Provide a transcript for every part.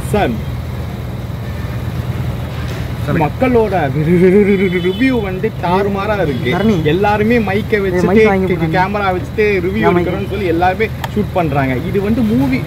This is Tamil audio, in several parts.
சார் சொல்லுங்க. மக்களோட ரிவ்யூ வந்து தாறுமாறா இருக்கு தரணி. எல்லாருமே மைக்கை mic வாங்கி வச்சுட்டு கொடுங்க. கேமரா வச்சுட்டு ரிவ்யூ நான் mic எடுக்கிறோம்னு சொல்லி எல்லாருமே ஷூட் பண்றாங்க இது வந்து மூவி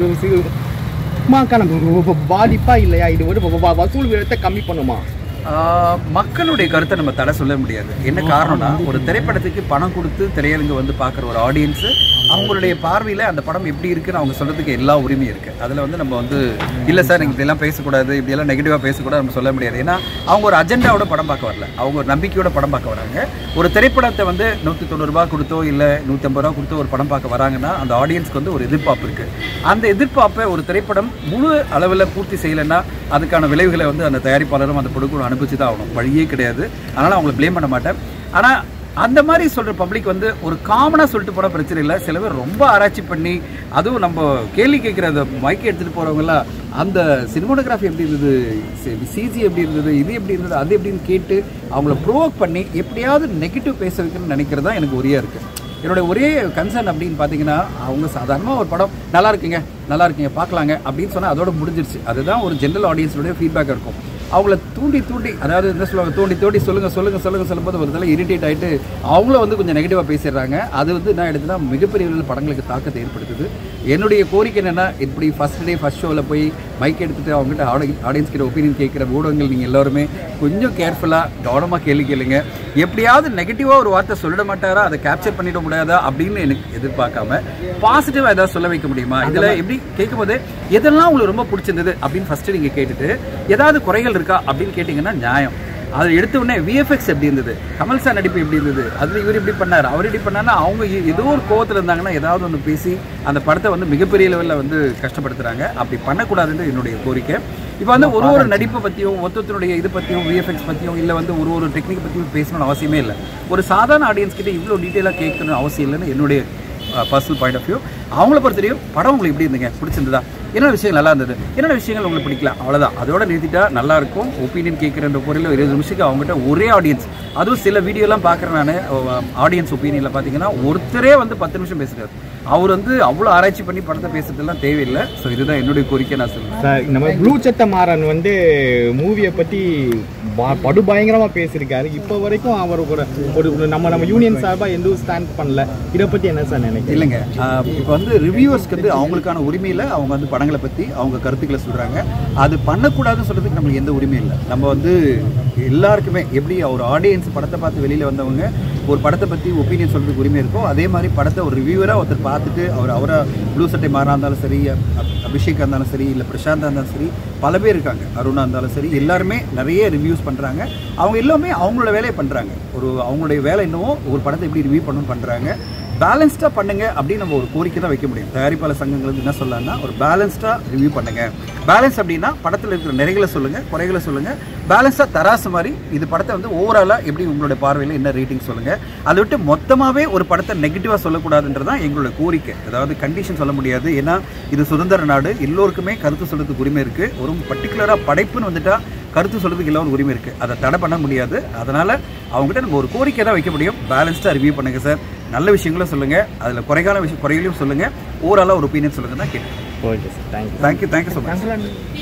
மாக்கான பாதிப்பா இல்லையா இது வந்து வ- வ- வசூல் விதத்தை கம்மி பண்ணுமா ஆஹ், மக்களுடைய கருத்தை நம்ம தடை சொல்ல முடியாது என்ன காரணம்னா ஒரு திரைப்படத்துக்கு பணம் கொடுத்து திரையரங்கு வந்து பார்க்குற ஒரு ஆடியன்ஸ் அவங்களுடைய பார்வையில் அந்த படம் எப்படி இருக்குன்னு அவங்க சொல்றதுக்கு எல்லா உரிமையும் இருக்கு அதில் வந்து நம்ம வந்து இல்லை சார் நீங்கள் இப்படியெல்லாம் பேசக்கூடாது இப்படியெல்லாம் நெகட்டிவாக பேசக்கூடாது நம்ம சொல்ல முடியாது ஏன்னா அவங்க ஒரு அஜெண்டாவோட படம் பார்க்க வரல அவங்க ஒரு நம்பிக்கையோட படம் பார்க்க வராங்க ஒரு திரைப்படத்தை வந்து நூற்றி தொண்ணூறுரூபா கொடுத்தோ இல்லை நூற்றம்பது ரூபா கொடுத்தோ ஒரு படம் பார்க்க வராங்கன்னா அந்த ஆடியன்ஸ்க்கு வந்து ஒரு எதிர்பார்ப்பு இருக்கு அந்த எதிர்பார்ப்பை ஒரு திரைப்படம் முழு அளவில் பூர்த்தி செய்யலைன்னா அதுக்கான விளைவுகளை வந்து அந்த தயாரிப்பாளரும் அந்த ப்ரொடக்டரும் அனுபவிச்சு தான் ஆகணும் வழியே கிடையாது அதனால் அவங்கள ப்ளேம் பண்ண மாட்டேன் ஆனால் அந்த மாதிரி சொல்கிற பப்ளிக் வந்து ஒரு காமனாக சொல்லிட்டு போன பிரச்சனை இல்லை சில பேர் ரொம்ப ஆராய்ச்சி பண்ணி அதுவும் நம்ம கேள்வி கேட்குற அந்த மைக்கை எடுத்துகிட்டு போகிறவங்களாம் அந்த சினிமோட்டோகிராஃபி எப்படி இருந்தது சிஜி எப்படி இருந்தது இது எப்படி இருந்தது அது எப்படின்னு கேட்டு அவங்கள ப்ரோவோக் பண்ணி எப்படியாவது நெகட்டிவ் பேச வைக்கணும்னு நினைக்கிறது தான் எனக்கு உரியாக இருக்குது என்னோட ஒரே கன்சர்ன் அப்படின்னு பார்த்தீங்கன்னா அவங்க சாதாரணமாக ஒரு படம் நல்லா இருக்குங்க நல்லா இருக்குங்க பார்க்கலாங்க அப்படின்னு சொன்னால் அதோட முடிஞ்சிருச்சு அதுதான் ஒரு ஜென்ரல் ஆடியன்ஸோடைய ஃபீட்பேக் இருக்கும் அவங்கள தூண்டி தூண்டி அதாவது என்ன சொல்லுவாங்க தூண்டி தூண்டி சொல்லுங்க சொல்லுங்க சொல்லுங்க சொல்லும்போது ஒரு தடவை இரிட்டேட் ஆகிட்டு அவங்களும் வந்து கொஞ்சம் நெகட்டிவாக பேசிடுறாங்க அது வந்து என்ன எடுத்துன்னா மிகப்பெரிய அளவில் படங்களுக்கு தாக்கத்தை ஏற்படுத்துது என்னுடைய கோரிக்கை என்னன்னா இப்படி ஃபர்ஸ்ட் டே ஃபர்ஸ்ட் ஷோவில் போய் மைக் எடுத்துட்டு அவங்ககிட்ட ஆடியன்ஸ் கிட்ட ஒப்பீனியன் கேட்குற ஊடகங்கள் நீங்கள் எல்லாருமே கொஞ்சம் கேர்ஃபுல்லாக கவனமாக கேள்வி கேளுங்க எப்படியாவது நெகட்டிவாக ஒரு வார்த்தை சொல்லிட மாட்டாரா அதை கேப்சர் பண்ணிட முடியாதா அப்படின்னு எனக்கு எதிர்பார்க்காம பாசிட்டிவாக ஏதாவது சொல்ல வைக்க முடியுமா இதில் எப்படி கேட்கும்போது எதெல்லாம் உங்களுக்கு ரொம்ப பிடிச்சிருந்தது அப்படின்னு ஃபர்ஸ்ட் நீங்கள் கேட்டுட்டு ஏதாவது குறைகள் இருக்கா அப்படின்னு கேட்டிங்கன்னா நியாயம் அதை எடுத்த உடனே விஎஃப்எக்ஸ் எப்படி இருந்தது கமல் சார் நடிப்பு எப்படி இருந்தது அதில் இவர் இப்படி பண்ணார் அவர் இப்படி பண்ணார்னா அவங்க ஏ- ஏதோ ஒரு கோவத்தில் இருந்தாங்கன்னா ஏதாவது ஒன்று பேசி அந்த படத்தை வந்து மிகப்பெரிய லெவலில் வந்து கஷ்டப்படுத்துறாங்க அப்படி பண்ணக்கூடாதுன்னு என்னுடைய கோரிக்கை இப்போ வந்து ஒரு ஒரு நடிப்பை பற்றியும் மொத்தத்தினுடைய இது பற்றியும் விஎஃப்எக்ஸ் பற்றியும் இல்லை வந்து ஒரு ஒரு டெக்னிக் பற்றியும் பேசணும்னு அவசியமே இல்லை ஒரு சாதாரண ஆடியன்ஸ் கிட்ட இவ்வளோ டீட்டெயிலாக கேட்கணும்னு அவசியம் இல்லைன்னு என்னுடைய பர்சனல் பாயிண்ட் ஆஃப் வியூ அவங்கள பொறுத்தவரையும் படம் உங்களுக்கு எப்படி இருந்துங்க பிடிச்சிருந்ததா என்னென்ன விஷயங்கள் நல்லா இருந்தது என்னென்ன விஷயங்கள் உங்களுக்கு பிடிக்கல அவ்வளோதான் அதோட நிறுத்திட்டா நல்லா இருக்கும் ஒப்பீனியன் கேட்குறன்ற பொருளில் இருபது நிமிஷத்துக்கு அவங்ககிட்ட ஒரே ஆடியன்ஸ் அதுவும் சில வீடியோலாம் பார்க்குறேன் நான் ஆடியன்ஸ் ஒப்பீனியனில் பார்த்தீங்கன்னா ஒருத்தரே வந்து பத்து நிமிஷம் பேசுகிறார் அவர் வந்து அவ்வளோ ஆராய்ச்சி பண்ணி படத்தை பேசுறதுலாம் தேவையில்லை ஸோ இதுதான் என்னுடைய கோரிக்கை நான் சொல்லுவேன் சார் இந்த மாதிரி ப்ளூ சட்ட மாறன் வந்து மூவியை பற்றி பா- படு பயங்கரமா பேசியிருக்காரு இப்போ வரைக்கும் அவர் ஒரு ஒரு ஒரு நம்ம நம்ம யூனியன் சார்பாக எதுவும் ஸ்டாண்ட் பண்ணல இதை பற்றி என்ன சார் நினைக்கிறீங்க இல்லைங்க இப்போ வந்து ரிவ்யூவர்ஸ்க்கு வந்து அவங்களுக்கான உரிமையில் அவங்க வந்து படங்களை பற்றி அவங்க கருத்துக்களை சொல்கிறாங்க அது பண்ணக்கூடாதுன்னு சொல்கிறதுக்கு நம்மளுக்கு எந்த உரிமையும் இல்லை நம்ம வந்து எல்லாருக்குமே எப்படி ஒரு ஆடியன்ஸ் படத்தை பார்த்து வெளியில் வந்தவங்க ஒரு படத்தை பற்றி ஒப்பீனியன் சொல்கிறதுக்கு உரிமை இருக்கோ அதே மாதிரி படத்தை ஒரு ரிவ்யூவராக ஒருத்தர் பார்த்துட்டு அவர் அவரை ப்ளூ சட்டை மாறா இருந்தாலும் சரி அப்- அபிஷேக்கா இருந்தாலும் சரி இல்லை பிரசாந்தா இருந்தாலும் சரி பல பேர் இருக்காங்க அருணா இருந்தாலும் சரி எல்லாருமே நிறைய ரிவ்யூஸ் பண்ணுறாங்க அவங்க எல்லாமே அவங்களோட வேலையை பண்ணுறாங்க ஒரு அவங்களுடைய வேலை என்னவோ ஒரு படத்தை எப்படி ரிவ்யூ பண்ணணும்னு பண்ணுறாங்க பேலன்ஸ்டாக பண்ணுங்க அப்படின்னு நம்ம ஒரு கோரிக்கை தான் வைக்க முடியும் தயாரிப்பாளர் சங்கங்கள் வந்து என்ன சொல்லலாம்னா ஒரு பேலன்ஸ்டாக ரிவ்யூ பண்ணுங்க பேலன்ஸ் அப்படின்னா படத்தில் இருக்கிற நிறைகளை சொல்லுங்க குறைகளை சொல்லுங்க பேலன்ஸாக தராசு மாதிரி இது படத்தை வந்து ஓவராலாக எப்படி உங்களுடைய பார்வையில் என்ன ரேட்டிங் சொல்லுங்க அதை விட்டு மொத்தமாகவே ஒரு படத்தை நெகட்டிவாக சொல்லக்கூடாதுன்றதான் எங்களோட கோரிக்கை அதாவது கண்டிஷன் சொல்ல முடியாது ஏன்னா இது சுதந்திர நாடு எல்லோருக்குமே கருத்து சொல்றதுக்கு உரிமை இருக்கு ஒரு பர்டிகுலராக படைப்புன்னு வந்துட்டா கருத்து சொல்றதுக்கு எல்லாரும் உரிமை இருக்கு அதை தடை பண்ண முடியாது அதனால அவங்ககிட்ட நம்ம ஒரு கோரிக்கை தான் வைக்க முடியும் பேலன்ஸ்டாக ரிவ்யூ பண்ணுங்க சார் நல்ல விஷயங்களும் சொல்லுங்க அதில் குறைகால விஷயம் குறைகளையும் சொல்லுங்க ஓவராலாக ஒரு ஒப்பீனியன் சொல்லுங்க தான் கேட்டேன் okay sir thank you thank you thank you so much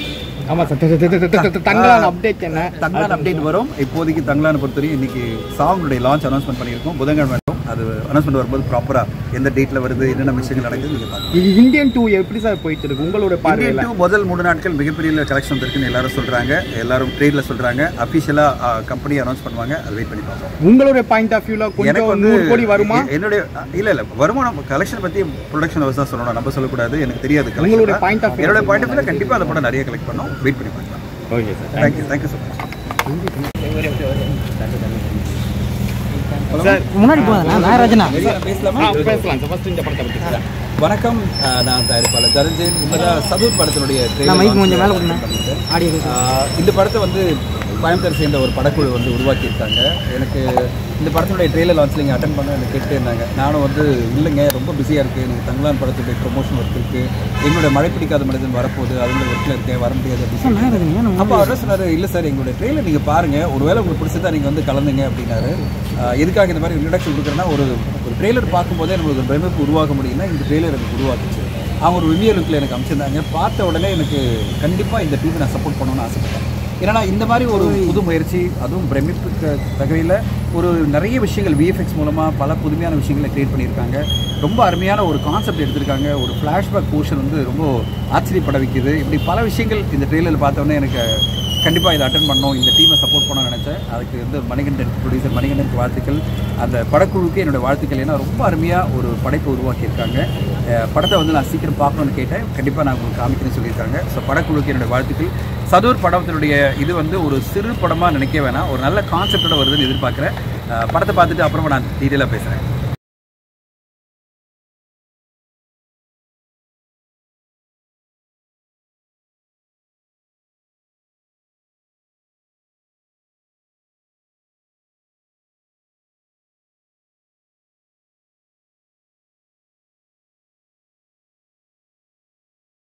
ஆமாம் சார் தங்கலான் அப்டேட் என்ன தங்கலான் அப்டேட் வரும் இப்போதைக்கு தங்கலானை பொறுத்தவரைக்கும் இன்னைக்கு சாங்குடைய லான்ச் அனௌன்ஸ்மெண்ட் பண்ணியிருக்கோம் புதன்கிழமை வரும் அது அனௌன்ஸ்மெண்ட் வரும்போது ப்ராப்பராக எந்த டேட்டில் வருது என்னென்ன விஷயங்கள் நடக்குது நீங்கள் பார்க்கலாம் இது இந்தியன் டூ எப்படி சார் போயிட்டு இருக்கு உங்களோட பார்வையில் இந்தியன் டூ முதல் மூணு நாட்கள் மிகப்பெரிய கலெக்ஷன் வந்திருக்குன்னு எல்லாரும் சொல்றாங்க எல்லாரும் ட்ரேட்ல சொல்றாங்க அஃபிஷியலாக கம்பெனி அனௌன்ஸ் பண்ணுவாங்க அது வெயிட் பண்ணி பார்ப்போம் உங்களுடைய பாயிண்ட் ஆஃப் வியூல எனக்கு கொஞ்சம் வந்து நூறு கோடி வருமா எ- என்னுடைய இல்ல இல்ல வருமானம் கலெக்ஷன் பத்தி ப்ரொடக்ஷன் ஹவுஸ் தான் சொல்லணும் நம்ம சொல்லக்கூடாது எனக்கு தெரியாது collection உங்களுடைய தான். point of view என்னோட பாயிண்ட் ஆஃப் வியூல கண்டிப்பா அந்த படம் நிறைய கலெக்ட் பண்ணோம் வெயிட் பண்ணி பார்க்கலாம் okay sir thank you thank you so much sir முன்னாடி போதாண்ணா நாகராஜனா பேசலாமா ஆ, பேசலாம் சார் ஃபர்ஸ்ட் இந்த படத்தை பற்றி சார் வணக்கம் அஹ், நான் தயாரிப்பாளர் தரஞ்சன் இப்பதான் சதுர் படத்தினுடைய trailer நான் mic launch கொஞ்சம் மேல பண்ணிட்டேன். கொடுங்க. ஆடியோ கேட்குது. ஆஹ் இந்த படத்தை வந்து கோயம்புத்தூர் சேர்ந்த ஒரு படக்குழு வந்து உருவாக்கியிருக்காங்க எனக்கு இந்த படத்தினுடைய ட்ரெயிலர் லான்ச்சில் இங்கே அட்டன் பண்ண எனக்கு கேட்டு இருந்தாங்க நானும் வந்து இல்லைங்க ரொம்ப பிஸியாக இருக்குது எனக்கு தங்கலான் படத்துடைய ப்ரொமோஷன் ஒர்க் இருக்குது எங்களுடைய மழை பிடிக்காத மனிதன் வரப்போகுது அதில் ஒர்க்கில் இருக்கேன் வர முடியாது அப்படின்னு சொல்லி நாகராஜன் ஏன் அப்போ அவர் சொன்னார் இல்லை சார் எங்களுடைய ட்ரெயிலர் நீங்கள் பாருங்கள் ஒருவேளை உங்களுக்கு பிடிச்சதா நீங்கள் வந்து கலந்துங்க அப்படின்னாரு ஆஹ் எதுக்காக இந்த மாதிரி இன்ட்ரடக்ஷன் கொடுக்குறேன்னா ஒரு ஒரு ட்ரெய்லர் பார்க்கும்போதே நம்மளுக்கு ஒரு பிரமிப்பு உருவாக்க முடியும்னா இந்த ட்ரெய்லர் எனக்கு உருவாக்குச்சு அவங்க ஒரு ரிவ்யூ லுக்கில் எனக்கு அமைச்சிருந்தாங்க பார்த்த உடனே எனக்கு கண்டிப்பாக இந்த டீமை நான் சப்போர்ட் பண்ணணும்னு ஆசைப்பட்டேன் ஏன்னா இந்த மாதிரி ஒரு புது முயற்சி அதுவும் பிரமிப்புக்கு தகையில் ஒரு நிறைய விஷயங்கள் விஎஃப்எக்ஸ் மூலமாக பல புதுமையான விஷயங்களை கிரியேட் பண்ணியிருக்காங்க ரொம்ப அருமையான ஒரு கான்செப்ட் எடுத்திருக்காங்க ஒரு ஃப்ளாஷ்பேக் போர்ஷன் வந்து ரொம்ப ஆச்சரியப்பட வைக்குது இப்படி பல விஷயங்கள் இந்த ட்ரெயிலரில் பார்த்தோன்னே எனக்கு கண்டிப்பாக இதை அட்டன் பண்ணோம் இந்த டீமை சப்போர்ட் பண்ணணும்னு நினச்சேன் அதுக்கு வந்து மணிகண்டன் ப்ரொடியூசர் மணிகண்டனுக்கு வாழ்த்துக்கள் அந்த படக்குழுவுக்கு என்னோட வாழ்த்துக்கள் ஏன்னா ரொம்ப அருமையாக ஒரு படைப்பை உருவாக்கியிருக்காங்க அஹ் படத்தை வந்து நான் சீக்கிரம் பார்க்கணும்னு கேட்டேன் கண்டிப்பாக நான் உங்களுக்கு காமிக்கிறேன்னு சொல்லியிருக்காங்க ஸோ படக்குழுவுக்கு என்னோட வாழ்த்துக்கள் சதுர் படத்தினுடைய இது வந்து ஒரு சிறு படமாக நினைக்க வேணாம் ஒரு நல்ல கான்செப்டோட வருதுன்னு எதிர்பார்க்குறேன் அஹ் படத்தை பார்த்துட்டு அப்புறமா நான் டீட்டெயிலாக பேசுகிறேன்